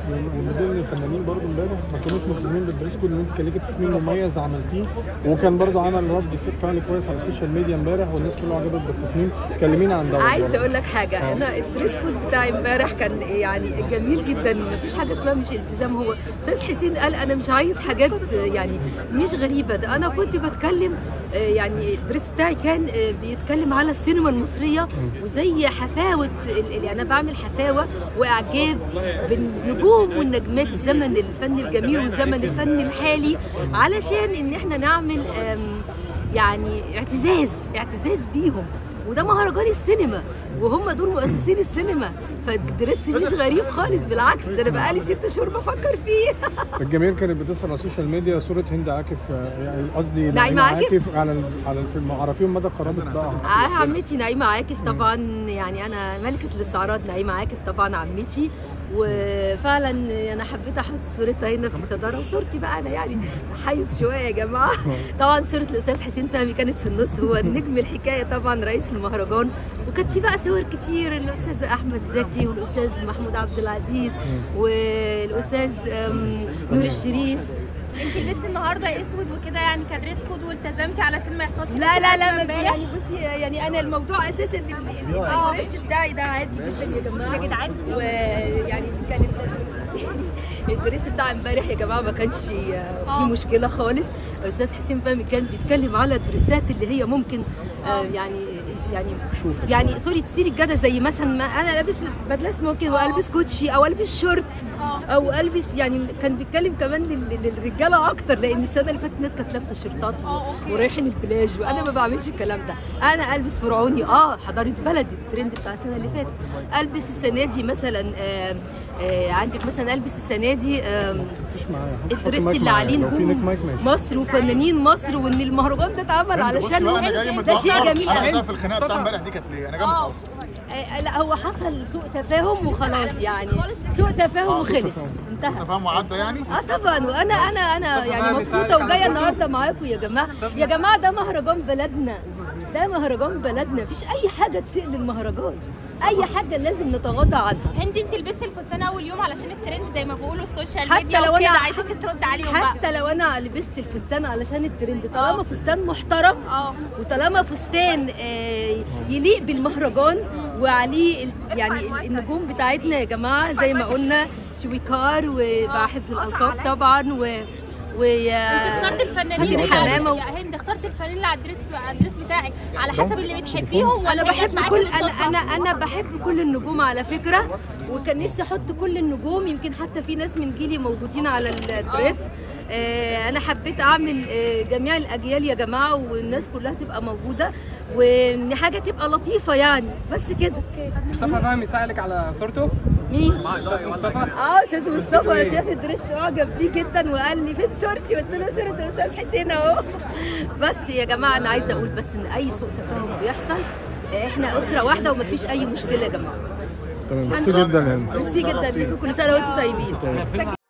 من ضمن الفنانين برضه امبارح ما كانوش ملتزمين بالدريس كود ان انت كان ليكي تصميم مميز عملتيه وكان برضه عمل رد فعل كويس على السوشيال ميديا امبارح والناس كلها عجبت بالتصميم كلمينا عن ده عايزه اقول لك حاجه انا الدريس كود بتاعي امبارح كان يعني جميل جدا مفيش حاجه اسمها مش التزام هو استاذ حسين قال انا مش عايز حاجات يعني مش غريبه ده انا كنت بتكلم آه، يعني الدريس بتاعي كان آه، بيتكلم على السينما المصريه وزي حفاوه ال- ال- انا بعمل حفاوه واعجاب بالنجوم والنجمات الزمن الفن الجميل والزمن الفن الحالي علشان ان احنا نعمل آم، يعني اعتزاز اعتزاز بيهم وده مهرجان السينما وهم دول مؤسسين السينما فالدرس مش غريب خالص بالعكس ده انا بقالي ست شهور بفكر فيه الجماهير كانت بتظهر على السوشيال ميديا صوره هند عاكف آه، يعني قصدي نعيمة عاكف؟ على ال- على الفيلم عرفيهم مدى قرابه بقى آه، عمتي نعيمة عاكف طبعا يعني أنا ملكة الاستعراض نعيمة عاكف طبعا عمتي وفعلا انا حبيت احط صورتها هنا في الصداره وصورتي بقى انا يعني حيز شويه يا جماعه طبعا صوره الاستاذ حسين فهمي كانت في النص هو نجم الحكايه طبعا رئيس المهرجان وكانت في بقى صور كتير الاستاذ احمد زكي والاستاذ محمود عبد العزيز والاستاذ أم، نور الشريف انت لبستي النهارده اسود وكده يعني كدريس كود والتزمتي علشان ما يحصلش لا لا لا ما امبارح يعني بصي يعني انا الموضوع اساسا ال- ال- الدرس بتاعي ده عادي جدا يا جماعه يا جدعان. ويعني كانت الدرس بتاع امبارح يا جماعه ما كانش في آه. مشكله خالص الاستاذ حسين فهمي كان بيتكلم على الدرسات اللي هي ممكن آه يعني يعني شوف يعني سوري تثير الجدل زي مثلا ما انا لابس بدله سموكي والبس كوتشي او البس شورت اه. او البس يعني كان بيتكلم كمان لل- للرجاله اكتر لان السنه اللي فاتت الناس كانت لابسه شيرتات اه، اوكي. ورايحين البلاج وانا ما بعملش الكلام ده انا البس فرعوني اه حضاره بلدي الترند بتاع السنه اللي فاتت البس السنه دي مثلا آه آه عندك مثلا البس السنه دي آم، مش معايا حط الدريس مايك اللي معايا. عليه لو في نيك نجوم مايك ماشي مصر وفنانين مصر وان المهرجان ده اتعمل علشان ده شيء جميل انا قوي عايزها في الخناقه بتاع امبارح دي كانت ليه؟ انا جاي اه. متاخر آه، لا هو حصل سوء تفاهم وخلاص يعني سوء تفاهم وخلص انتهى تفاهم وعدى يعني؟ اه طبعا وانا انا انا يعني مبسوطه وجايه النهارده معاكم يا جماعه يا جماعه ده مهرجان بلدنا ده مهرجان بلدنا مفيش اي حاجه تسيء للمهرجان اي حاجه لازم نتغاضى عنها هند انت لبستي الفستان اول يوم علشان الترند زي ما بيقولوا السوشيال حتى ميديا لو وكده أنا- عايزاك ترد عليهم بقى حتى لو انا لبست الفستان علشان الترند طالما فستان محترم اه وطالما فستان آه، يليق بالمهرجان وعليه ال- يعني ال- النجوم بتاعتنا يا جماعه زي ما قلنا شويكار ومع حفظ الالقاب طبعا و و انت اخترت الفنانين فاتن حمامه يا هند اخترت الفنانين اللي على الدريس على الدريس بتاعك على حسب اللي بتحبيهم ولا انا هي جت بحب معاكي كل بالصدفة؟ انا انا انا بحب كل النجوم على فكره وكان نفسي احط كل النجوم يمكن حتى في ناس من جيلي موجودين على الدريس آه، انا حبيت اعمل آه، جميع الاجيال يا جماعه والناس كلها تبقى موجوده وان حاجه تبقى لطيفه يعني بس كده مصطفى فهمي سألك على صورته مين استاذ مصطفى اه استاذ مصطفى شاف الدريس اعجب بيه جدا وقال لي فين صورتي قلت له صوره الاستاذ حسين اهو بس يا جماعه انا عايزه اقول بس ان اي سوء تفاهم بيحصل احنا اسره واحده ومفيش اي مشكله يا جماعه تمام ميرسي جدا يعني ميرسي جدا ليكم كل سنه وانتم طيبين